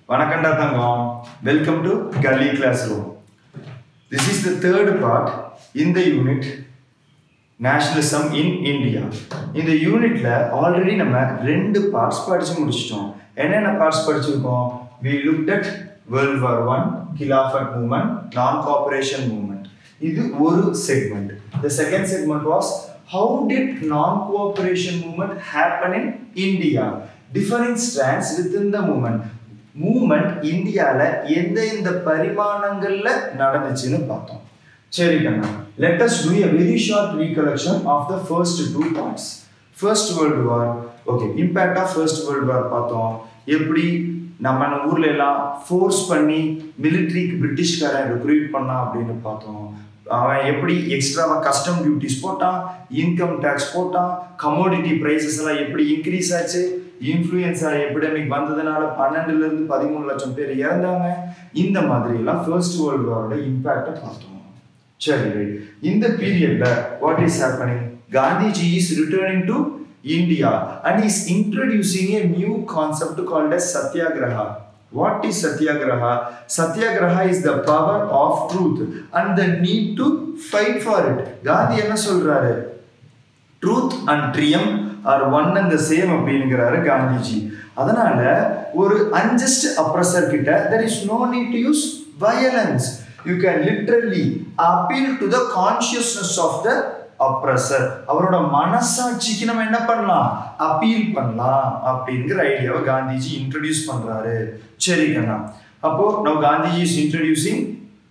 வணக்கம்டா தங்கம் welcome to கல்லி classroom this is the third part இந்த யூனிட் நேஷனலிசம் இன் இந்தியா இந்த யூனிட்ல ஆல்ரெடி நம்ம ரெண்டு பார்ட்ஸ் படிச்சு முடிச்சிட்டோம் என்னென்ன பார்ட்ஸ் படிச்சிருக்கோம் we looked at world war one Khilafat movement non cooperation movement இது ஒரு segment the second segment was how did non cooperation movement happen in India differing strands within the movement movement இந்தியால எந்த எந்த பரிமாணங்கள்ல நடந்துச்சுன்னு பார்த்தோம் சரி கண்ணா let us do a very short recollection of the first two parts first world war okay impact of first world war பார்த்தோம் எப்படி நம்ம ஊர்ல எல்லாம் ஃபோர்ஸ் பண்ணி மிலிட்ரிக்கு பிரிட்டிஷ்காரன் ரெக்ரூட் பண்ணான் அப்படின்னு பார்த்தோம் அவன் எப்படி எக்ஸ்ட்ராவா கஸ்டம் டியூட்டிஸ் போட்டான் இன்கம் டேக்ஸ் போட்டான் கமோடிட்டி ப்ரைஸஸ் எல்லாம் எப்படி இன்க்ரீஸ் ஆச்சு இன்ஃப்ளூயன்ஸா எபிடமிக் வந்ததுனால பன்னெண்டுல இருந்து பதிமூணு லட்சம் பேர் இறந்தாங்க இந்த மாதிரி எல்லாம் ஃபர்ஸ்ட் வேர்ல்டு வாரோட இம்பாக்டை பார்த்தோம் சரி ரைட் இந்த பீரியட்ல what is happening Gandhiji is returning to India and is introducing a new concept called as Satyagraha What is Satyagraha? Satyagraha is the power of truth and the need to fight for it. Gandhi என்ன சொல்றாரு truth and triumph are one and the same அப்படிங்கிறாரு காந்திஜி அதனால ஒரு unjust oppressor கிட்ட there is no need to use violence you can literally appeal to the consciousness of the oppressor அவரோட மனசாட்சிக்கு நம்ம என்ன பண்ணலாம் அப்பீல் பண்ணலாம் அப்படிங்கிற ஐடியாவை காந்திஜி இன்ட்ரடியூஸ் பண்றாரு சரி கண்ணா அப்போ now Gandhiji is introducing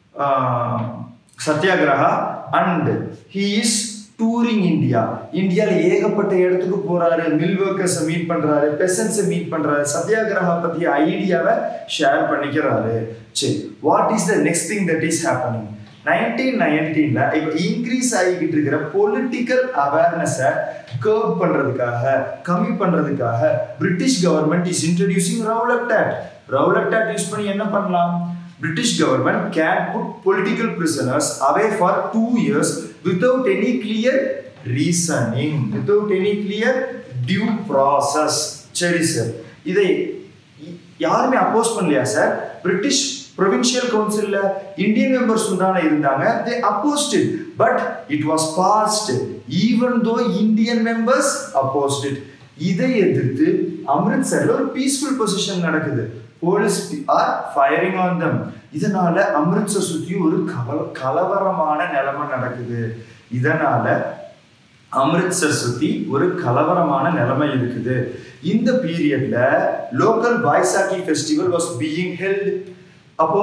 Satyagraha and he is touring India இந்தியாவில் ஏகப்பட்ட இடத்துக்கு போறாரு மில் ஒர்க்கர்ஸை மீட் பண்றாரு பெசன்ஸை மீட் பண்றாரு சத்யாகிரகா பத்திய ஐடியாவை ஷேர் பண்ணிக்கிறாரு சரி what is the next thing that is happening nineteen நைன்டீன்ல இப்போ இன்க்ரீஸ் ஆகிக்கிட்டு இருக்கிற பொலிட்டிக்கல் அவேர்னஸை கர்வ் பண்றதுக்காக கம்மி பண்றதுக்காக British government is introducing Rowlatt Act Rowlatt Act use பண்ணி என்ன பண்ணலாம் British government can put political prisoners away for two years without any clear reasoning, without any clear due process. சரி sir இதை யாருமே oppose பண்ணலையா சார் பிரிட்டிஷ் ப்ரொவின்ஷியல் கவுன்சில்ல Indian members தானே இருந்தாங்க they opposed it but it was passed even though Indian members opposed it இதை எதிர்த்து அம்ரித்சர்ல ஒரு பீஸ்ஃபுல் பொசிஷன் நடக்குது police are firing on them இதனால அம்ரித்சர் சுத்தி ஒரு கவல கலவரமான நிலைமை நடக்குது இதனால அம்ரித்சர் சுத்தி ஒரு கலவரமான நிலைமை இருக்குது இந்த பீரியட்ல local Baisakhi festival was being held அப்போ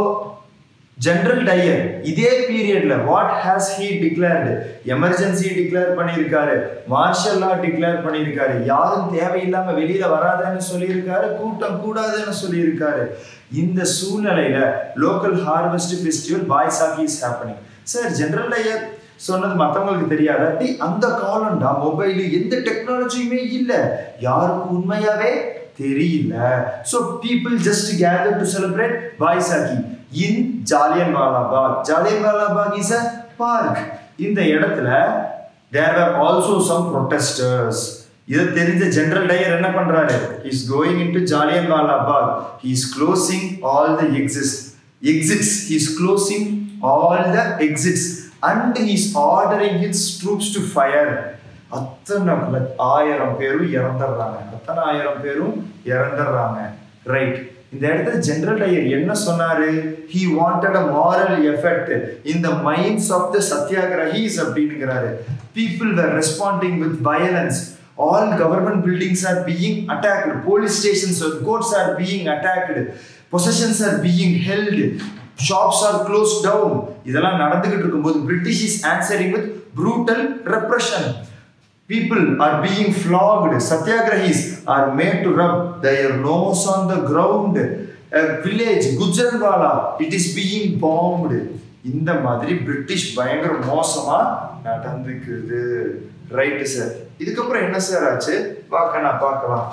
ஜெனரல் டயர் இதே பீரியட்ல what has he declared emergency declare பண்ணியிருக்காரு மார்ஷல் லா டிக்ளேர் பண்ணியிருக்காரு யாரும் தேவையில்லாம வெளியில வராதுன்னு சொல்லியிருக்காரு கூட்டம் கூடாதுன்னு சொல்லியிருக்காரு இந்த சூழ்நிலையில local harvest festival Baisakhi is happening sir General Dyer சொன்னது மற்றவங்களுக்கு தெரியாதா டி அந்த காலம்டா மொபைல் எந்த டெக்னாலஜியுமே இல்லை யாருக்கும் உண்மையாவே தெரியல so people just gather to celebrate பாய்சாக்கி in Jallian Walabagh Jallian Walabagh is a park இந்த இடத்துல there are also some protesters இதை தெரிஞ்ச ஜெனரல் டயர் என்ன பண்றாரு is going in to Jallian Walabagh he is closing all the exist exits he is closing all the exits and he is ordering hits troops to fire அத்தனை ஆயிரம் பேரும் இறந்துடுறாங்க அத்தனை ஆயிரம் பேரும் இறந்துடுறாங்க ரைட் இந்த இடத்துல ஜெனரல் டயர் என்ன சொன்னாரு he wanted a moral effect in the minds of the Satyagrahis அப்படிங்கிறாரு people were responding with violence all government buildings are being attacked police stations courts are being attacked possessions are being held shops are close down இதெல்லாம் நடந்துகிட்டு இருக்கும்போது British is answering with brutal repression People are being flogged. Satyagrahis are made to rub their nose on the ground. A village, Gujranwala, it is being bombed. இந்த மாதிரி British பயங்கர மோசமா நடந்துக்குது right sir இதுக்கப்புறம் என்ன sir ஆச்சு பார்க்க பார்க்கலாம்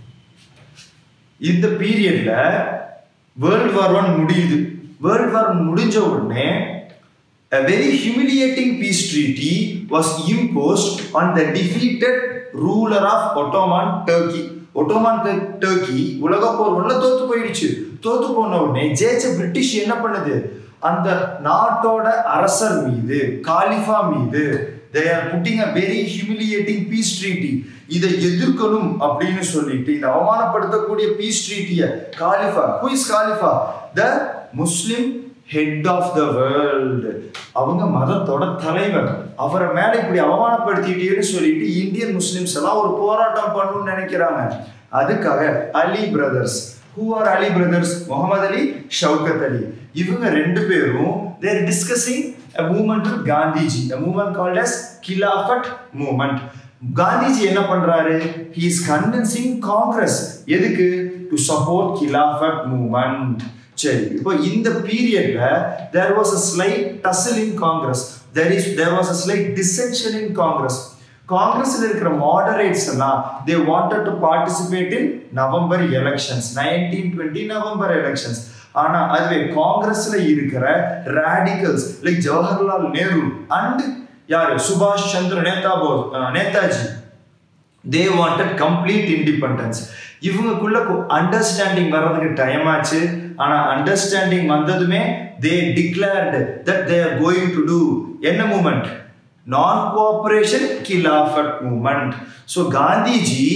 இந்த பீரியட்ல வேர்ல்ட் வார் ஒன் முடியுது வேர்ல்ட் வார் முடிஞ்ச உடனே A very humiliating peace treaty was imposed on the defeated ruler of Ottoman Turkey. Ottoman Turkey உலக போர் ஒன்ல தோத்து போயிடுச்சு தோத்து போன உடனே ஜெயிச்ச பிரிட்டிஷ் என்ன பண்ணுது அந்த நாட்டோட அரசர் மீது காலிஃபா மீது they are putting a very humiliating peace treaty இதை எதிர்க்கணும் அப்படின்னு சொல்லிட்டு இதை அவமானப்படுத்தக்கூடிய பீஸ் ட்ரீட்டிய Khalifa who is Khalifa the Muslim head of the world அவங்க மதத்தோட தலைவர் அவரை மேல இப்படி அவமானப்படுத்திட்டேன்னு சொல்லிட்டு இந்தியன் முஸ்லிம்ஸ் எல்லாம் ஒரு போராட்டம் பண்ணணும்னு நினைக்கிறாங்க அதுக்காக Ali brothers who are Ali brothers Muhammad Ali Shaukat Ali இவங்க ரெண்டு பேரும் they're discussing a movement with Gandhiji a movement called as khilafat movement Gandhiji என்ன பண்றாரு he is convincing காங்கிரஸ் எதுக்கு டு சப்போர்ட் khilafat movement சரி இப்போ இந்த பீரியட்ல there was a slight tussle in Congress there is there was a slight dissension in Congress காங்கிரஸ்ல இருக்கிற moderates எல்லாம் they wanted to participate in November elections nineteen twenty November elections ஆனா அதுவே காங்கிரஸ்ல இருக்கிற radicals like Jawaharlal Nehru and யாரு சுபாஷ் சந்திர நேதா போ Netaji they wanted complete independence இவங்களுக்குள்ள அண்டர்ஸ்டாண்டிங் வர்றதுக்கு டைம் ஆச்சு ஆனா அண்டர்ஸ்டாண்டிங் வந்ததுமே they declared that they are going to do என்ன movement non cooperation Khilafat movement so Gandhiji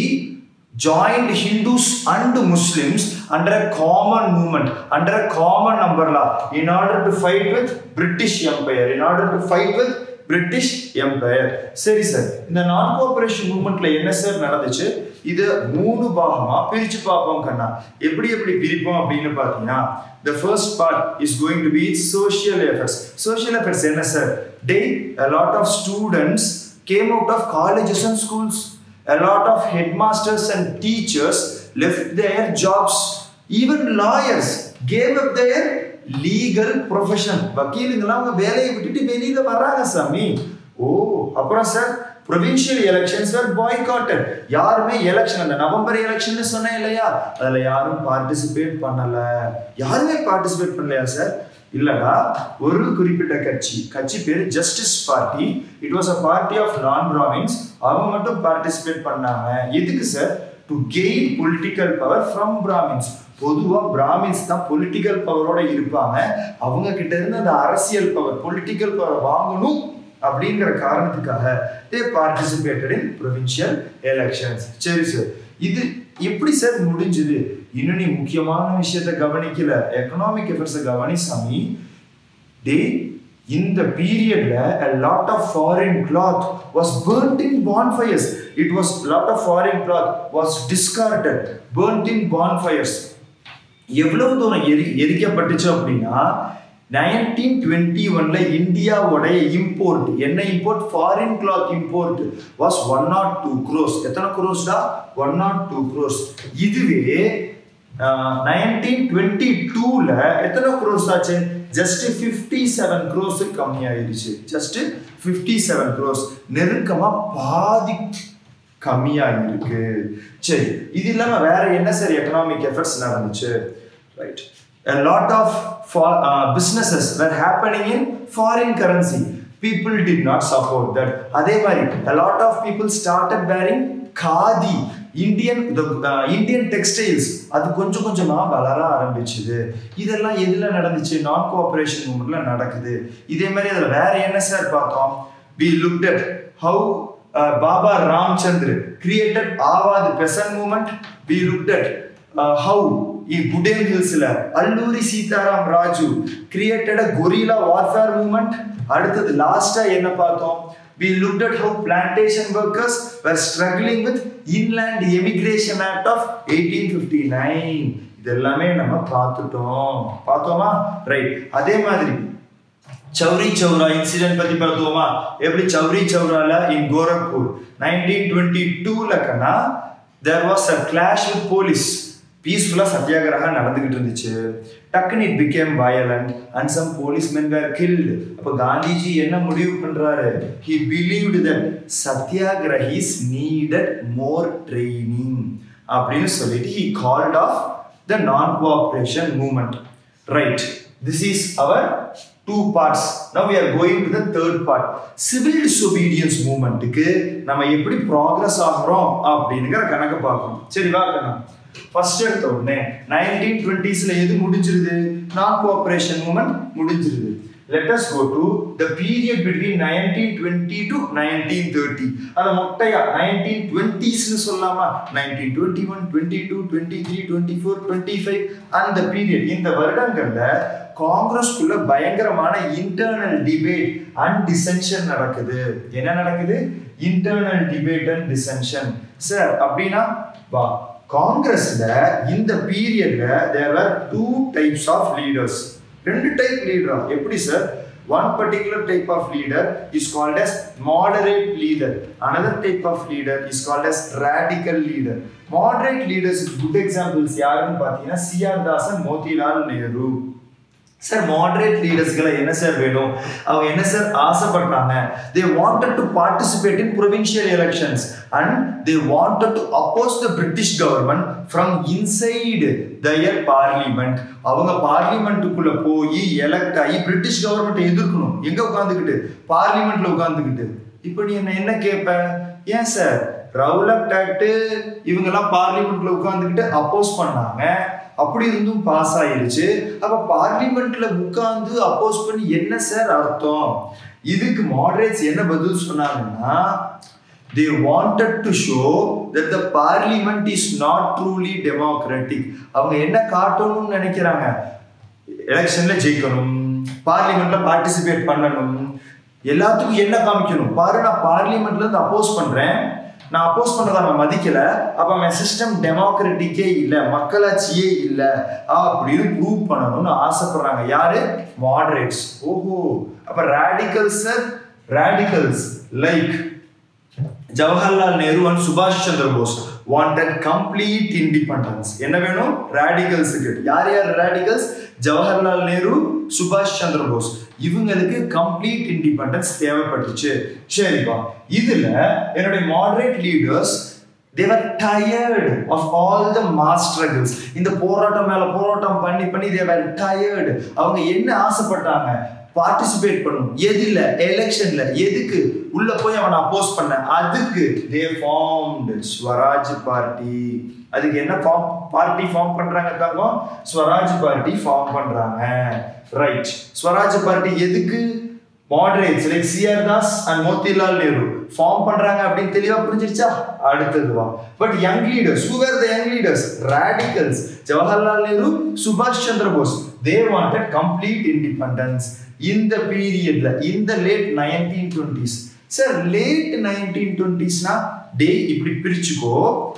joined Hindus and Muslims under a common movement, under a common umbrella, in order to fight with British Empire, in order to fight with British empire சரி sir இந்த non cooperation மூவ்மெண்ட்ல என்ன sir நடந்துச்சு இது மூணு பாகமா பிரிச்சு பார்ப்போம் கண்ணா எப்படி எப்படி பிரிப்போம் அப்படின்னு பார்த்தீங்கன்னா the first part is going to be social efforts social efforts என்ன sir they a lot of students came out of colleges and schools a lot of headmasters and teachers left their jobs even lawyers gave up their legal profession வக்கீலுங்கெல்லாம் அவங்க வேலையை விட்டுட்டு வெளியில வர்றாங்க சாமி ஓ அப்புறம் sir provincial elections are boycotted யாருமே எலெக்ஷன் அந்த நவம்பர் எலெக்ஷன் சொன்னேன் இல்லையா அதுல யாரும் பார்ட்டிசிபேட் பண்ணல யாருமே பார்ட்டிசிபேட் பண்ணலையா சார் இல்லடா ஒரு குறிப்பிட்ட கட்சி கட்சி பேர் Justice Party it was a party of non Brahmins அவங்க மட்டும் பார்ட்டிசிபேட் பண்ணாங்க எதுக்கு sir to gain political power from Brahmins பொதுவாக பிராமின்ஸ் தான் பொலிட்டிக்கல் பவரோட இருப்பாங்க அவங்க கிட்ட இருந்து அந்த அரசியல் பவர் பொலிட்டிக்கல் பவர் வாங்கணும் அப்படிங்கிற காரணத்துக்காக they participated in provincial elections சரி சார் இது எப்படி சார் முடிஞ்சுது இன்னும் நீ முக்கியமான விஷயத்த கவனிக்கல எக்கனாமிக் எஃபர்ட்ஸை கவனி சாமி டே இந்த பீரியட்ல a lot of foreign cloth was burnt in bonfires it was lot of foreign cloth was discarded burnt in bonfires எவ்வளவு தூரம் எரி எரிக்கப்பட்டுச்சு அப்படின்னா நைன்டீன் டுவெண்ட்டி ஒன்ல இந்தியாவோடைய இம்போர்ட் என்ன import foreign cloth import was one nought two crores எத்தனை க்ரோஸ்டா one nought two crores இதுவே நைன்டீன் டுவெண்ட்டி டூல எத்தனை க்ரோஸ் ஆச்சு ஜஸ்ட் ஃபிஃப்டி செவன் க்ரோஸ் கம்மியாயிருச்சு ஜஸ்ட் ஃபிஃப்டி செவன் க்ரோஸ் நெருக்கமா பாதி கம்மியாக இருக்கு சரி இது இல்லாமல் வேற என்ன சார் எக்கனாமிக் எஃபர்ட்ஸ் நடந்துச்சு right a lot of for, uh, businesses were happening in foreign currency people did not support that அதே மாதிரி a lot of people started wearing khadi Indian Indian textiles அது கொஞ்சம் கொஞ்சமா வளர ஆரம்பிச்சுது இதெல்லாம் எதுல நடந்துச்சு நான் கோஆபரேஷன் மூமெண்ட்ல நடக்குது இதே மாதிரி அதுல வேற என்ன சார் பார்த்தோம் we looked at how Baba Ramchandra created Awadh peasant movement we looked at how Gudem ஹில்ஸ்ல Alluri Sitaram Raju created a guerrilla warfare movement அடுத்தது லாஸ்டா என்ன பார்த்தோம் we looked at how plantation workers were struggling with inland emigration act of 1859 இதெல்லாமே நம்ம பார்த்துட்டோம் பார்த்தோமா ரைட் அதே மாதிரி சௌரி சௌரா இன்சிடென்ட் பத்தி பார்த்துவோமா எப்படி சௌரி சௌரால இன் கோரக்பூர் நைன்டீன் டுவெண்ட்டி டூல கண்ணா there was a clash with police பீஸ்ஃபுல்லாக சத்தியாகிரகா நடந்துகிட்டு இருந்துச்சு டக்குன்னு it became violent and some policemen were killed அப்போ காந்திஜி என்ன முடிவு பண்றாரு he believed that Satyagrahis needed more training அப்படின்னு சொல்லிட்டு he called off the non cooperation movement right this is our two parts now we are going to the third part civil disobedience மூமெண்ட்டுக்கு நம்ம எப்படி progress ஆகிறோம் அப்படிங்கிற கணக்கு பார்க்கணும் சரி வா கண்ணா ஃபர்ஸ்ட் எடுத்த உடனே நைன்டீன் டுவெண்ட்டிஸ்ல எது முடிஞ்சிருது நான் கோஆபரேஷன் மூமெண்ட் முடிஞ்சிருது let us go to the period between 1920 to 1930 அத மொட்டையா 1920s னு சொல்லலாமா 1921 22 23 24 25 அந்த பீரியட் இந்த வருடங்கள்ல காங்கிரஸ்க்குள்ள பயங்கரமான இன்டர்னல் டிபேட் அண்ட் டிசென்ஷன் நடக்குது என்ன நடக்குது internal debate and dissension sir அப்படின்னா வா காங்கிரஸ்ல இந்த பீரியட்ல there are two types of leaders ரெண்டு டைப் லீடரா எப்படி sir one particular type of leader is called as moderate leader another type of leader is called as radical leader moderate leaders good examples யாருன்னு பார்த்தீங்கன்னா C R தாசன் Motilal Nehru sir moderate லீடர்ஸ்களை என்ன sir வேணும் அவங்க என்ன சார் ஆசைப்பட்டாங்க they wanted to participate in provincial elections and they wanted to oppose the British government from inside their parliament அவங்க பார்லிமெண்ட்டுக்குள்ள போய் எலெக்ட் ஆகி பிரிட்டிஷ் கவர்மெண்ட் எதிர்க்கணும் எங்க உட்காந்துக்கிட்டு பார்லிமெண்ட்ல உட்காந்துக்கிட்டு இப்போ நீ என்ன என்ன கேட்ப ஏன் சார் ரவுலட் ஆக்ட் இவங்கெல்லாம் பார்லிமெண்ட்ல உட்காந்துக்கிட்டு அப்போஸ் பண்ணாங்க அப்படி இருந்தும் பாஸ் ஆயிருச்சு அப்ப பார்லிமெண்ட்ல உட்கார்ந்து அப்போஸ் பண்ணி என்ன சார் அர்த்தம் இதுக்கு மாடரேட்ஸ் என்ன பதில் சொன்னாங்கன்னா they wanted to show that the parliament is not truly democratic அவங்க என்ன காட்டணும்னு நினைக்கிறாங்க எலெக்ஷன்ல ஜெயிக்கணும் பார்லிமெண்ட்ல பார்ட்டிசிபேட் பண்ணணும் எல்லாத்துக்கும் என்ன காமிக்கணும் பாரு நான் பார்லிமெண்ட்ல இருந்து அப்போஸ் பண்றேன் நான் அப்போஸ் பண்ணதை அவன் மதிக்கல அப்ப அவன் சிஸ்டம் டெமோக்ராட்டிக்கே இல்ல மக்களாட்சியே இல்ல அப்படின்னு ப்ரூவ் பண்ணணும்னு ஆசைப்படுறாங்க யாரு மாடரேட்ஸ் ஓஹோ அப்ப radicals radicals like Jawaharlal Nehru and சுபாஷ் Chandra Bose wanted complete independence என்ன வேணும் ரேடிகல்ஸுக்கு யார் யார் ரேடிகல்ஸ் ஜவஹர்லால் நேரு சுபாஷ் சந்திர போஸ் இவங்களுக்கு கம்ப்ளீட் இண்டிபெண்டன்ஸ் தேவைப்பட்டுச்சு சரிப்பா இதுல என்னுடைய moderate leaders they were tired of all the mass struggles இந்த போராட்டம் மேல போராட்டம் பண்ணி பண்ணி தேவர் டயர்டு அவங்க என்ன ஆசைப்பட்டாங்க பார்ட்டிசிபேட் பண்ணும் எதுல எலெக்ஷன்ல எதுக்கு உள்ள போய் அவனை அப்போஸ் பண்ண அதுக்கு தே ஃபார்ம்டு ஸ்வராஜ் பார்ட்டி அதுக்கு என்ன ஃபார்ம் பார்ட்டி ஃபார்ம் பண்றாங்க தங்கம் ஸ்வராஜ் பார்ட்டி ஃபார்ம் பண்றாங்க ரைட் ஸ்வராஜ் பார்ட்டி எதுக்கு moderates like C R Das and Motilal Nehru form பண்றாங்க அப்படின்னு தெளிவா புரிஞ்சிருச்சா அடுத்தது வா but young leaders who were the young leaders radicals Jawaharlal Nehru சுபாஷ் Chandra Bose they wanted complete independence இந்த பீரியட்ல இந்த late nineteen twenties sir late nineteen டுவெண்ட்டிஸ்னா டே இப்படி பிரிச்சுக்கோ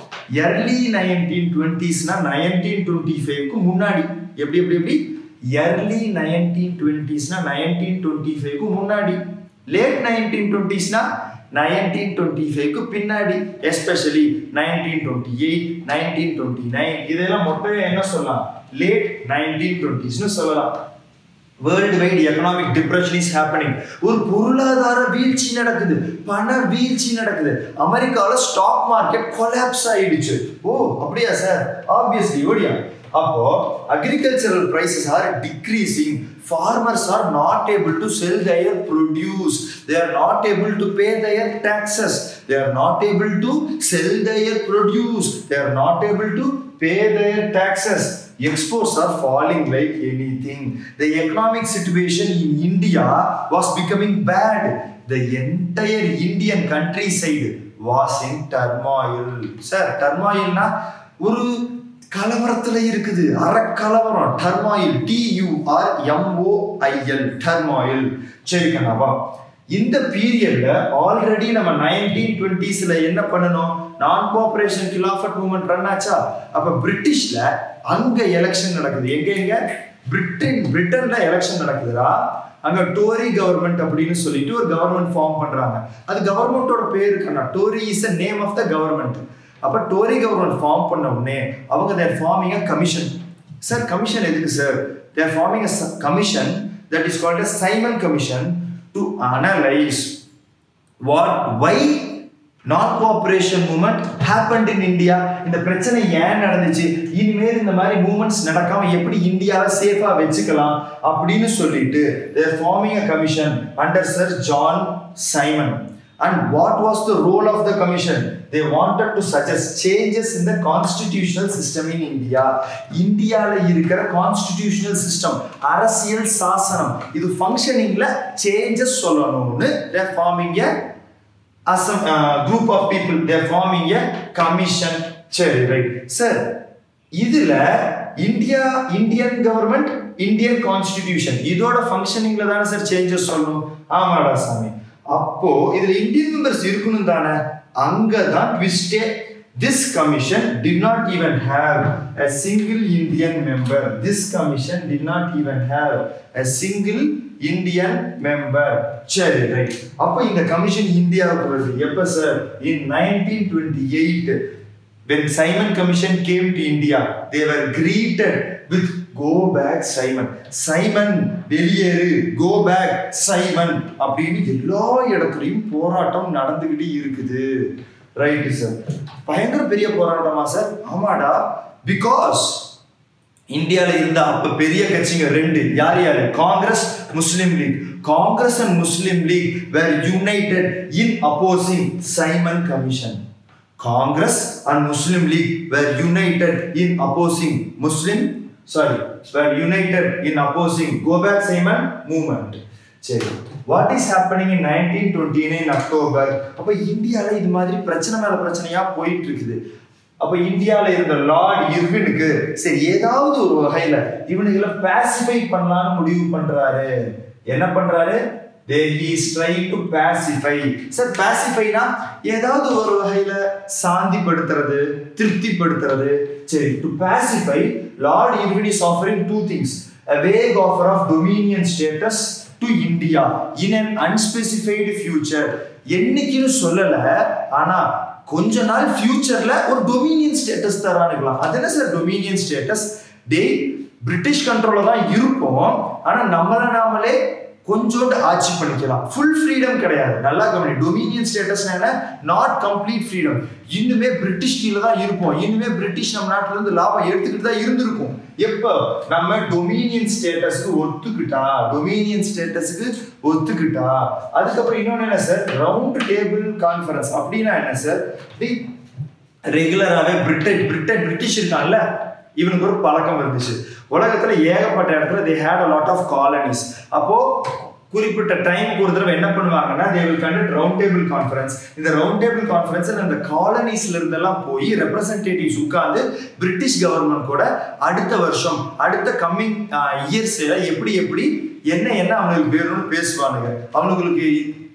எர்லி நைன்டீன் டுவெண்ட்டிஸ்னா நைன்டீன் டுவெண்ட்டி ஃபைவ்க்கு முன்னாடி எப்படி எப்படி எப்படி எர்லி நைன்டீன் டுவெண்ட்டிஸ்னா நைன்டீன் டுவெண்ட்டி ஃபைவ்க்கு முன்னாடி லேட் நைன்டீன் டுவெண்ட்டிஸ்னா நைன்டீன் டுவெண்ட்டி ஃபைவ்க்கு பின்னாடி especially nineteen twenty eight nineteen twenty nine இதெல்லாம் மொத்தம் என்ன சொல்லலாம் லேட் நைன்டீன் டுவெண்ட்டிஸ்னு சொல்லலாம் world wide economic depression is happening ஒரு பொருளாதார வீழ்ச்சி நடக்குது பண வீழ்ச்சி நடக்குது அமெரிக்காவில் ஸ்டாக் மார்க்கெட் கொலாப்ஸ் ஆயிடுச்சு ஓ அப்படியா சார் ஆப்வியஸ்லி ஓடியா அப்போ agricultural prices are decreasing farmers are not able to sell their produce they are not able to pay their taxes they are not able to sell their produce they are not able to pay their taxes exports are falling like anything the economic situation in india was becoming bad the entire indian countryside was in turmoil sir turmoil na ஒரு கலவரத்துல இருக்குது அறக்கலவரம் turmoil T U R M O I L turmoil சரி கண்ணாவா இந்த பீரியட்ல already நம்ம nineteen டுவெண்ட்டிஸ்ல என்ன பண்ணணும் நான் கோஆபரேஷன் கிலாஃபட் மூவ்மெண்ட் ரன் ஆச்சா அப்ப பிரிட்டிஷ்ல அங்க எலெக்ஷன் நடக்குது எங்க எங்க பிரிட்டன் பிரிட்டன்ல எலெக்ஷன் நடக்குதுடா அங்க டோரி கவர்மெண்ட் அப்படின்னு சொல்லிட்டு ஒரு கவர்மெண்ட் ஃபார்ம் பண்றாங்க அது கவர்மெண்டோட பேரு கண்ணா Tory is a name of the government அப்ப டோரி கவர்மெண்ட் ஃபார்ம் பண்ண உடனே அவங்க they're forming a commission sir commission எதுக்கு sir they're forming a commission that is called a Simon commission to analyse what why non cooperation movement happened in India இந்த பிரச்சனை ஏன் நடந்துச்சு இனிமேல் இந்த மாதிரி மூமெண்ட்ஸ் நடக்காம எப்படி இந்தியாவை சேஃபா வச்சுக்கலாம் அப்படின்னு சொல்லிட்டு they're forming a commission under Sir John Simon and what was the role of the commission they wanted to suggest changes in the constitutional system in India இந்தியாவில் இருக்கிற கான்ஸ்டிடியூஷனல் சிஸ்டம் அரசியல் சாசனம் இது ஃபங்க்ஷனிங்ல சேஞ்சஸ் சொல்லணும்னு they forming a awesome group of people they're forming a commission சரி right sir இதுல India Indian government Indian constitution இதோட ஃபங்க்ஷனிங்ல தானே சார் சேஞ்சஸ் சொல்லணும் ஆமாடா சாமி அப்போ இதுல இந்தியன் மெம்பர்ஸ் இருக்கணும் தானே அங்கதான் ட்விஸ்டே This commission did not even have a single Indian member. This commission did not even have a single Indian member. சரி ரைட் அப்போ இந்த கமிஷன் இந்தியாவுக்கு வருது எப்ப sir in nineteen twenty eight when Simon Commission came to India, they were greeted with go back Simon. Simon வெளியேறு go back Simon அப்படின்னு எல்லா இடத்துலையும் போராட்டம் நடந்துகிட்டு இருக்குது ரைட்டு சார் பயங்கர பெரிய போராட்டமா சார் ஆமாடா பிகாஸ் இந்தியாவில் இருந்த அப்ப பெரிய கட்சிங்க ரெண்டு யார் யாரு Congress Muslim League Congress and Muslim League were united in opposing Simon commission Congress and Muslim League were united in opposing Muslim sorry were united in opposing go back Simon movement சரி what is happening in nineteen twenty nine October அப்போ இந்தியாவில் இது மாதிரி பிரச்சனை மேல பிரச்சனையா போயிட்டு இருக்குது அப்ப இந்தியால இருந்த லார்ட் இர்வினுக்கு சரி ஏதாவது ஒரு வகையில இவனுங்களை பாசிஃபை பண்ணலாம்னு முடிவு பண்றாரு என்ன பண்றாரு they is try to pacify sir பாசிஃபைனா ஏதாவது ஒரு வகையில சாந்திப்படுத்துறது திருப்திப்படுத்துறது சரி to pacify Lord Irwin is offering two things a vague offer of dominion status to India in an unspecified future என்னைக்குன்னு சொல்லல ஆனா கொஞ்ச நாள் ஃபியூச்சர்ல ஒரு டொமினியன் ஸ்டேட்டஸ் தரானுக்கலாம் அது என்ன சார் டொமினியன் ஸ்டேட்டஸ் டே பிரிட்டிஷ் கண்ட்ரோல தான் இருப்போம் ஆனா நம்மள நாமளே கொஞ்சோண்டு ஆட்சி பண்ணிக்கலாம் ஃபுல் ஃப்ரீடம் கிடையாது நல்லா கவனி டொமினியன் ஸ்டேட்டஸ் என்ன நாட் கம்ப்ளீட் ஃப்ரீடம் இன்னுமே பிரிட்டிஷ் கீழே தான் இருப்போம் இன்னுமே பிரிட்டிஷ் நம்ம நாட்டுல இருந்து லாபம் எடுத்துக்கிட்டு தான் இருந்திருக்கும் எப்போ நம்ம டொமினியன் ஸ்டேட்டஸ்க்கு ஒத்துக்கிட்டா டொமினியன் ஸ்டேட்டஸ்க்கு ஒத்துக்கிட்டா அதுக்கப்புறம் இன்னொன்னு என்ன சார் ரவுண்ட் டேபிள் கான்ஃபரன்ஸ் அப்படின்னா என்ன சார் ரெகுலராகவே பிரிட்டன் பிரிட்டன் பிரிட்டிஷ் இருக்கான்ல இவனுக்கு ஒரு பழக்கம் இருந்துச்சு உலகத்துல ஏகப்பட்ட இடத்துல they had a lot of colonies அப்போ குறிப்பிட்ட டைமுக்கு ஒரு தடவை என்ன பண்ணுவாங்கன்னா they will conduct round table conference இந்த ரவுண்ட் டேபிள் கான்ஃபரன்ஸ் அந்த காலனிஸ்ல இருந்தெல்லாம் போய் ரெப்ரசன்டேட்டிவ்ஸ் உட்கார்ந்து பிரிட்டிஷ் கவர்மெண்ட் கூட அடுத்த வருஷம் அடுத்த கம்மிங் இயர்ஸ்ல எப்படி எப்படி என்ன என்ன அவங்களுக்கு வேணும்னு பேசுவானுங்க அவங்களுக்கு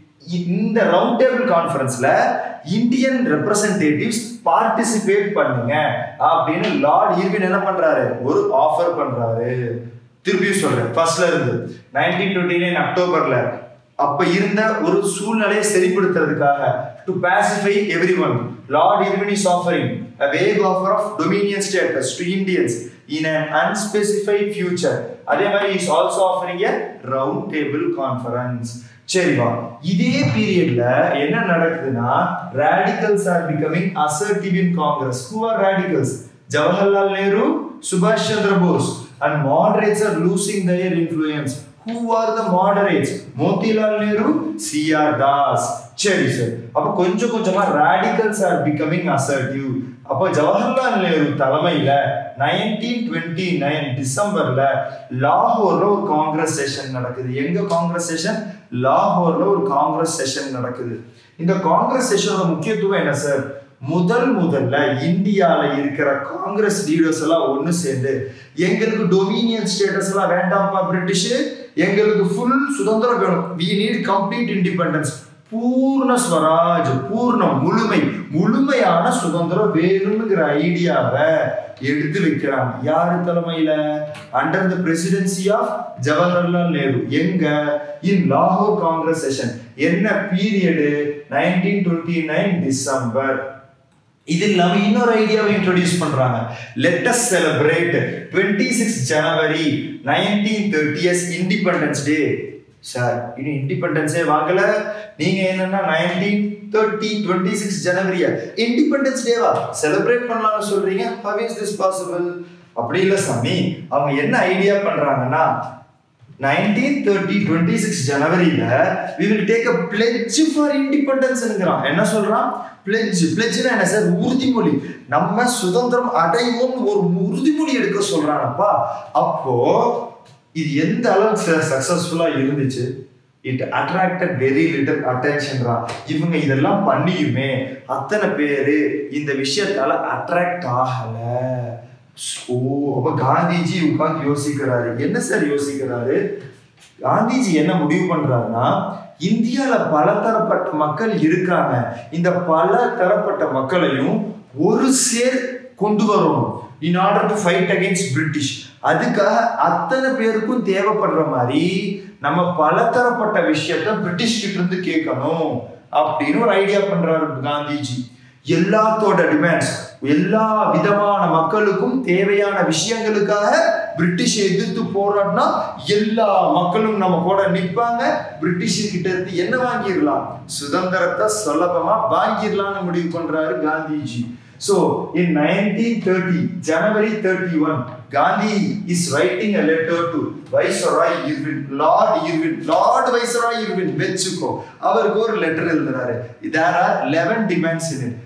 இந்த ரவுண்ட் டேபிள் கான்ஃபரன்ஸ்ல இந்தியன் ரெப்ரசன்டேட்டிவ்ஸ் பார்ட்டிசிபேட் பண்ணுங்க அப்படின்னு லார்ட் ஈர்வின் என்ன பண்றாரு ஒரு ஆஃபர் பண்றாரு திருப்பியும் சொல்றேன் ஃபர்ஸ்ட்ல இருந்து நைன்டீன் டுவெண்ட்டி நைன் அக்டோபர்ல அப்ப இருந்த ஒரு சூழ்நிலையை சரிப்படுத்துறதுக்காக to pacify everyone Lord Irwin is offering a vague offer of dominion status to Indians in an unspecified future அதே மாதிரி is also offering a round table conference சரிவா இதே பீரியட்ல என்ன நடக்குதுன்னா radicals are becoming assertive in Congress who are radicals Jawaharlal Nehru சுபாஷ் Chandra Bose and moderates are losing their influence who are the moderates Motilal Nehru C R Das சரி sir அப்ப கொஞ்சம் கொஞ்சமா radicals are becoming assertive அப்போ ஜவஹர்லால் நேரு தலைமையில நைன்டீன் டுவெண்ட்டி நைன் டிசம்பர்ல லாகூர்ல ஒரு காங்கிரஸ் செஷன் நடக்குது எங்க காங்கிரஸ் செஷன் லாகூர்ல ஒரு காங்கிரஸ் செஷன் நடக்குது இந்த காங்கிரஸ் செஷனோட முக்கியத்துவம் என்ன சார் முதல் முதல்ல இந்தியால இருக்கிற காங்கிரஸ் லீடர்ஸ் எல்லாம் ஒண்ணு சேர்ந்து எங்களுக்கு டொமினியன் ஸ்டேட்டஸ் எல்லாம் வேண்டாம்ப்பா பிரிட்டிஷ் எங்களுக்கு ஃபுல் சுதந்திரம் வேணும் வி நீட் கம்ப்ளீட் இண்டிபெண்டன்ஸ் பூர்ண ஸ்வராஜ் பூர்ணம் முழுமை முழுமையான சுதந்திரம் வேணுங்கிற ஐடியாவை எடுத்து வைக்கிறாங்க யாரு தலைமையில under the presidency of Jawaharlal Nehru எங்க இன் லாகூர் காங்கிரஸ் செஷன் என்ன period nineteen twenty nine December இது இல்லாம இன்னொரு ஐடியாவை இன்ட்ரோடியூஸ் பண்றாங்க let us celebrate twenty six January nineteen thirties independence day sir இன்னும் இண்டிபெண்டன்ஸே வாங்கல நீங்க என்னன்னா நைன்டீன் தேர்ட்டி டுவெண்ட்டி சிக்ஸ் ஜனவரிய இண்டிபெண்டன்ஸ் டேவா செலிப்ரேட் பண்ணலாம்னு சொல்றீங்க ஹவ் இஸ் திஸ் பாசிபிள் அப்படி இல்லை சாமி அவங்க என்ன ஐடியா பண்றாங்கன்னா நைன்டீன் தேர்ட்டி டுவெண்ட்டி சிக்ஸ் ஜனவரியில we will take a pledge for இண்டிபெண்டன்ஸ்ங்கிறான் என்ன சொல்றான் பிளெட்ஜ் பிளெட்ஜ்னா என்ன சார் உறுதிமொழி நம்ம சுதந்திரம் அடைவோம்னு ஒரு உறுதிமொழி எடுக்க சொல்றானப்பா அப்போ இது எந்த அளவுக்கு சக்சஸ்ஃபுல்லா இருந்துச்சு இட் அட்ராக்டட் வெரி லிட்டில் அட்டென்ஷன்ரா இவங்க இதெல்லாம் பண்ணியுமே அத்தனை பேரு இந்த விஷயத்தால அட்ராக்ட் ஆகல ஓ அப்ப காந்திஜி உட்கார்ந்து யோசிக்கிறாரு என்ன சார் யோசிக்கிறாரு காந்திஜி என்ன முடிவு பண்றாருன்னா இந்தியால பல தரப்பட்ட மக்கள் இருக்காங்க இந்த பல தரப்பட்ட மக்களையும் ஒரு சேர் கொண்டு வரணும் in order to fight against British அதுக்காக அத்தனை பேருக்கும் தேவைப்படுற மாதிரி நம்ம பலதரப்பட்ட விஷயத்த பிரிட்டிஷ் கிட்ட இருந்து கேட்கணும் அப்படின்னு ஒரு ஐடியா பண்றாரு காந்திஜி எல்லாத்தோட டிமாண்ட்ஸ் எல்லா விதமான மக்களுக்கும் தேவையான விஷயங்களுக்காக பிரிட்டிஷ் எதிர்த்து போராடினா எல்லா மக்களும் நம்ம கூட நிற்பாங்க பிரிட்டிஷ் கிட்ட இருந்து என்ன வாங்கிடலாம் சுதந்திரத்தை சுலபமா வாங்கிடலாம்னு முடிவு பண்றாரு Gandhiji So in 1930, January 31, Gandhi is writing a letter to Viceroy Irwin, Lord Irwin, Lord Viceroy Irwin, வெச்சுக்கோ அவருக்கு ஒரு லெட்டர் எழுதுறாரு there are 11 demands in it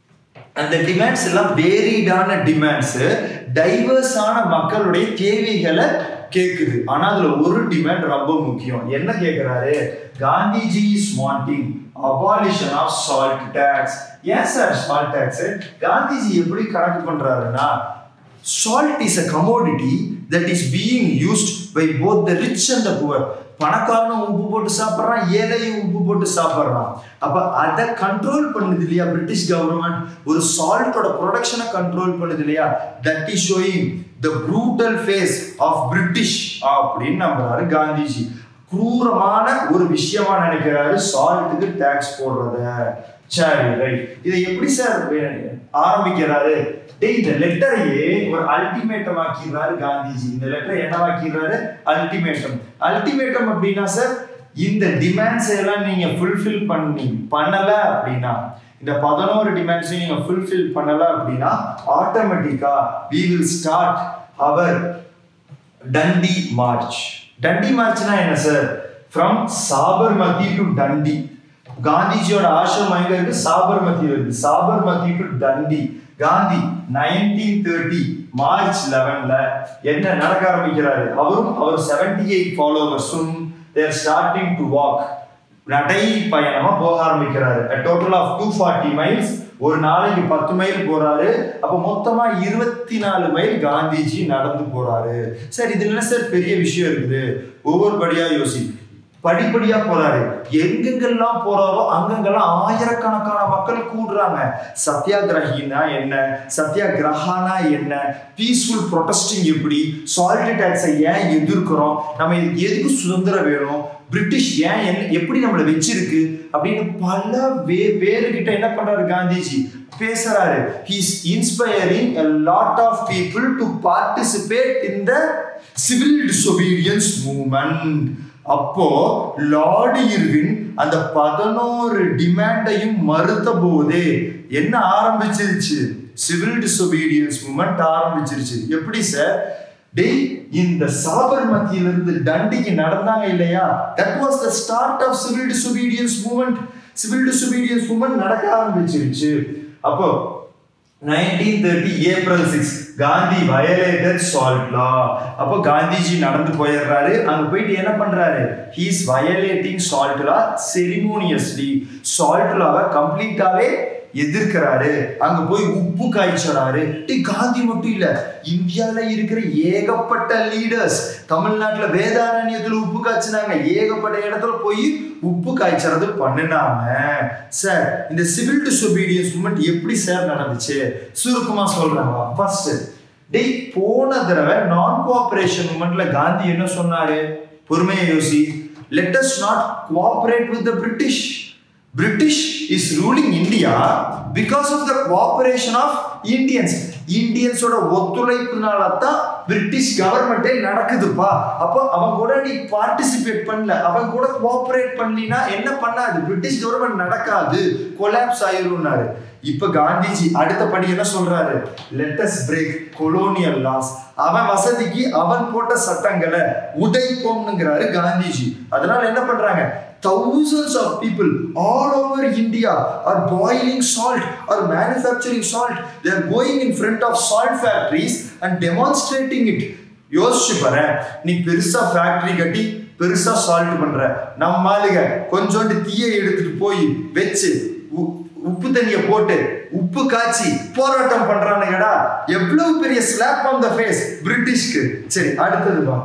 அந்த டிமாண்ட்ஸ் எல்லாம் வேரிடான டிமாண்ட்ஸ் டைவர்ஸான மக்களுடைய தேவைகளை கேக்குது ஆனா அதுல ஒரு டிமாண்ட் ரொம்ப முக்கியம் என்ன கேக்குறாரு Gandhiji is wanting abolition of salt tax ஏன் சார் சால்ட் டேக்ஸ் காந்திஜி எப்படி கணக்கு பண்றாருன்னா salt is a commodity that is being used by both the rich and the poor பணக்காரனும் உப்பு போட்டு சாப்பிட்றான் ஏழையும் உப்பு போட்டு சாப்பிட்றான் அப்ப அதை கண்ட்ரோல் பண்ணுது இல்லையா பிரிட்டிஷ் கவர்மெண்ட் ஒரு சால்ட்டோட ப்ரொடக்ஷனை கண்ட்ரோல் பண்ணுது இல்லையா that is showing the brutal face of British அப்படின்னு நம்புறாரு காந்திஜி குரூரமான ஒரு விஷயமா நினைக்கிறாரு சால்ட்டுக்கு டேக்ஸ் போடுறத சரி ரைட் இதை எப்படி சார் ஆரம்பிக்கிறாரு டேய் இந்த லெட்டரையே ஒரு அல்டிமேட்டம் ஆக்கிடுறாரு காந்திஜி இந்த லெட்டரை என்னவாக்கிறாரு அல்டிமேட்டம் அல்டிமேட்டம் அப்படின்னா சார் இந்த டிமாண்ட்ஸ் எல்லாம் நீங்க ஃபுல்ஃபில் பண்ணி பண்ணல அப்படின்னா இந்த பதினோரு டிமாண்ட்ஸையும் நீங்க ஃபுல்ஃபில் பண்ணல அப்படின்னா ஆட்டோமேட்டிக்கா we will start our Dandi march Dandi மார்ச்னா என்ன sir from Sabarmati to Dandi காந்திஜியோட ஆசிரமம் எங்க இருக்கு சாபர்மதி இருக்கு Sabarmati to Dandi Gandhi nineteen thirty March லெவன்ல என்ன நடக்க ஆரம்பிக்கிறாரு அவரும் அவர் செவன்டி எயிட் ஃபாலோவர்ஸும் தேர் ஸ்டார்டிங் டு வாக் நடை பயணமா போக ஆரம்பிக்கிறாரு total of two forty miles ஒரு நாளைக்கு பத்து மைல் போறாரு அப்ப மொத்தமா இருபத்தி நாலு மைல் காந்திஜி நடந்து போறாரு சார் இது என்ன சார் பெரிய விஷயம் இருக்குது ஒவ்வொரு படியா யோசி படிப்படியா போறாரு எங்கெங்கெல்லாம் போறாரோ அங்கங்கெல்லாம் ஆயிரக்கணக்கான மக்கள் கூடுறாங்க சத்தியாகிரகினா என்ன சத்தியாகிரகானா என்ன பீஸ்ஃபுல் ப்ரொடெஸ்டிங் எப்படி சால்ட் டேக்ஸை ஏன் எதிர்க்கிறோம் நம்ம இதுக்கு எதுக்கு சுதந்திரம் வேணும் பிரிட்டிஷ் ஏன் என்ன எப்படி நம்மளை வச்சிருக்கு அப்படின்னு பல வே பேருக்கிட்ட என்ன பண்றாரு காந்திஜி பேசுறாரு he's inspiring a lot of people to participate in the civil disobedience movement அப்போ லார்டு இர்வின் அந்த பதினோரு டிமாண்டையும் மறுத்த போதே என்ன ஆரம்பிச்சிருச்சு சிவில் டிசோபீடியன்ஸ் மூமெண்ட் ஆரம்பிச்சிருச்சு எப்படி சார் டேய் இந்த சாபர்மத்தியிலிருந்து தண்டிக்கு நடந்தாங்க இல்லையா that was the start of civil disobedience movement civil disobedience movement நடக்க ஆரம்பிச்சிருச்சு அப்போ nineteen thirty April six Gandhi violated salt law அப்போ காந்திஜி நடந்து போயிடுறாரு அங்க போயிட்டு என்ன பண்றாரு he's violating salt law ceremoniously salt லாவை கம்ப்ளீட்டாவே எதிர்க்கிறாரு அங்க போய் உப்பு காய்ச்சறாரு டி காந்தி மட்டும் இல்ல இந்தியால இருக்கிற ஏகப்பட்ட லீடர்ஸ் தமிழ்நாட்டுல வேதாரண்யத்துல உப்பு காய்ச்சினாங்க ஏகப்பட்ட இடத்துல போய் உப்பு காய்ச்சறது பண்ணினாங்க சார் இந்த சிவில் டிசோபீடியன்ஸ் மூமெண்ட் எப்படி சார் நடந்துச்சு சுருக்கமா சொல்றாங்க ஃபர்ஸ்ட் டேய் போன தடவை நான் கோஆபரேஷன் மூமெண்ட்ல காந்தி என்ன சொன்னாரு பொறுமையை யோசி let us not cooperate with the British British is ruling India because of the cooperation of Indians. இந்தியன்ஸோட ஒத்துழைப்புனால தான் பிரிட்டிஷ் கவர்மெண்டே நடக்குதுப்பா அப்போ அவன் கூட நீ பார்ட்டிசிபேட் பண்ணல அவன் கூட கோஆபரேட் பண்ணலினா என்ன பண்ணாது பிரிட்டிஷ் கவர்மெண்ட் நடக்காது கொலாப்ஸ் ஆயிரும்னாரு இப்ப காந்திஜி அடுத்த படி என்ன சொல்றாரு லெட்டஸ் பிரேக் கொலோனியல் லாஸ் அவன் வசதிக்கு அவன் போட்ட சட்டங்களை உடைப்போம்னுங்கிறாரு காந்திஜி அதனால என்ன பண்றாங்க thousands of people all over India are boiling salt or manufacturing salt. They are going in front of salt factories and demonstrating it. யோசிச்சு பாரு நீ பெருசா ஃபேக்டரி கட்டி பெருசா சால்ட் பண்ற நம்ம ஆளுங்க கொஞ்சோண்டு தீயை எடுத்துட்டு போய் வச்சு உ- உப்பு தண்ணிய போட்டு உப்பு காய்ச்சி போராட்டம் பண்றானுங்கடா எவ்வளவு பெரிய ஸ்லாப் ஆன் த ஃபேஸ் பிரிட்டிஷ்க்கு சரி அடுத்தது வா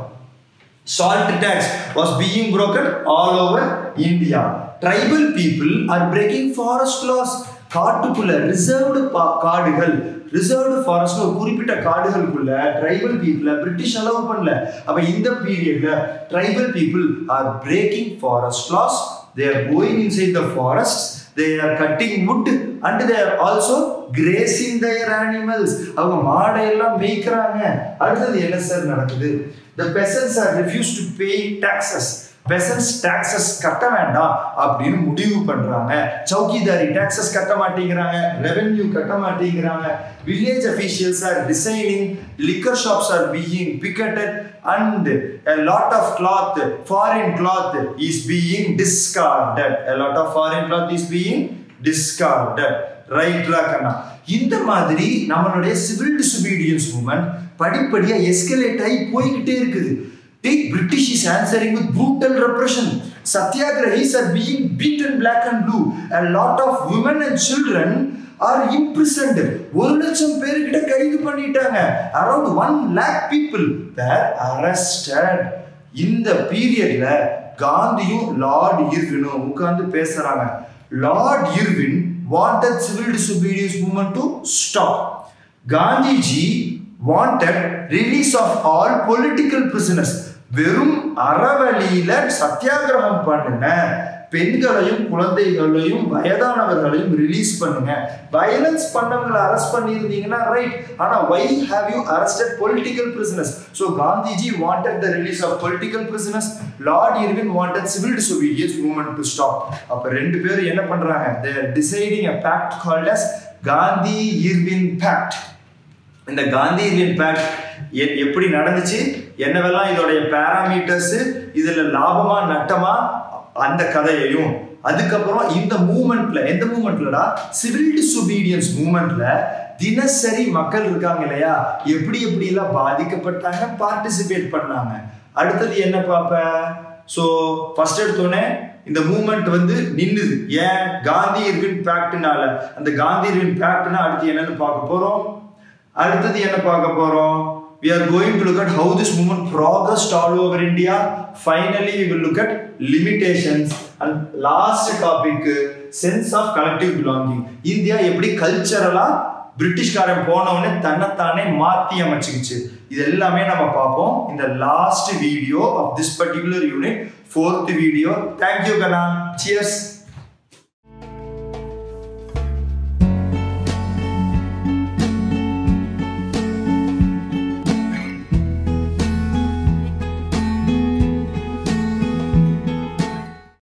salt tax was being broken all over India. Tribal people are breaking forest laws. காட்டுக்குள்ள ரிசர்வ்டு காடுகள் ரிசர்வ்டு ஃபாரஸ்ட் ஒரு குறிப்பிட்ட காடுகளுக்குள்ள ட்ரைபல் பீப்புள பிரிட்டிஷ் அலோவ் பண்ணல அப்ப இந்த பீரியட்ல tribal people are breaking forest laws they are going inside the forest they are cutting wood and they are also grazing their animals அவங்க மாடை எல்லாம் மேய்க்கிறாங்க அடுத்தது என்ன சார் நடக்குது the peasants are refused to pay taxes peasants taxes கட்ட வேண்டாம் அப்படின்னு முடிவு பண்றாங்க சௌக்கிதாரி taxes கட்ட மாட்டேங்கிறாங்க ரெவென்யூ கட்ட மாட்டேங்கிறாங்க village officials are resigning liquor shops are being picketed and a lot of cloth foreign cloth is being discarded a lot of foreign cloth is being discarded ரைட்ரா கண்ணா இந்த மாதிரி நம்மளுடைய சிவில் டிsobedience மூமெண்ட் படிப்படியா escalate ஆகி போய்கிட்டே இருக்குது டேக் British is answering with brutal repression satyagrahis are being beaten black and blue a lot of women and children are imprisoned ஒரு லட்சம் பேர்கிட்ட கைது பண்ணிட்டாங்க around one lakh people were arrested இந்த பீரியட்ல காந்தியும் லார்ட் இர்வினும் உட்கார்ந்து பேசுறாங்க Lord Irwin wanted civil disobedience movement to stop Gandhiji wanted release of all political prisoners வெறும் அறவழியில சத்தியாகிரகம் பண்ணுங்க பெண்களையும் குழந்தைகளையும் வயதானவர்களையும் ரிலீஸ் பண்ணுங்க வயலன்ஸ் பண்ணவங்களை அரெஸ்ட் பண்ணியிருந்தீங்கன்னா ரைட் ஆனா why have you arrested political prisoners so Gandhiji wanted the release of political prisoners Lord Irwin wanted civil disobedience movement to stop அப்ப ரெண்டு பேரும் என்ன பண்றாங்க they're deciding a pact called as Gandhi Irwin pact இந்த Gandhi Irwin fact எப்படி நடந்துச்சு என்னவெல்லாம் இதோடைய பேராமீட்டர்ஸ் இதுல லாபமா நட்டமா அந்த கதையையும் அதுக்கப்புறம் இந்த மூமெண்ட்ல எந்த மூமெண்ட்லடா சிவில் டிசொபீடியன்ஸ் மூமெண்ட்ல தினசரி மக்கள் இருக்காங்க இல்லையா எப்படி எப்படி எல்லாம் பாதிக்கப்பட்டாங்க பார்ட்டிசிபேட் பண்ணாங்க அடுத்தது என்ன பார்ப்ப ஸோ ஃபர்ஸ்ட் எடுத்தோடனே இந்த மூமெண்ட் வந்து நின்னுது ஏன் காந்தி இர்வின் பேக்ட்னால அந்த காந்தி இர்வின் பேக்ட்னா அடுத்து என்னன்னு பார்க்க போறோம் அடுத்தது என்ன பார்க்க போறோம் we are going to look at how this movement progressed all over India. Finally, we will look at limitations and last topic sense of collective belonging. India எப்படி கல்ச்சரலா பிரிட்டிஷ்காரன் போனவொடனே தன்னைத்தானே மாத்தி அமைச்சுக்கிச்சு இது எல்லாமே நம்ம பார்ப்போம் இந்த last video of this particular unit fourth video thank you கண்ணா சியர்ஸ்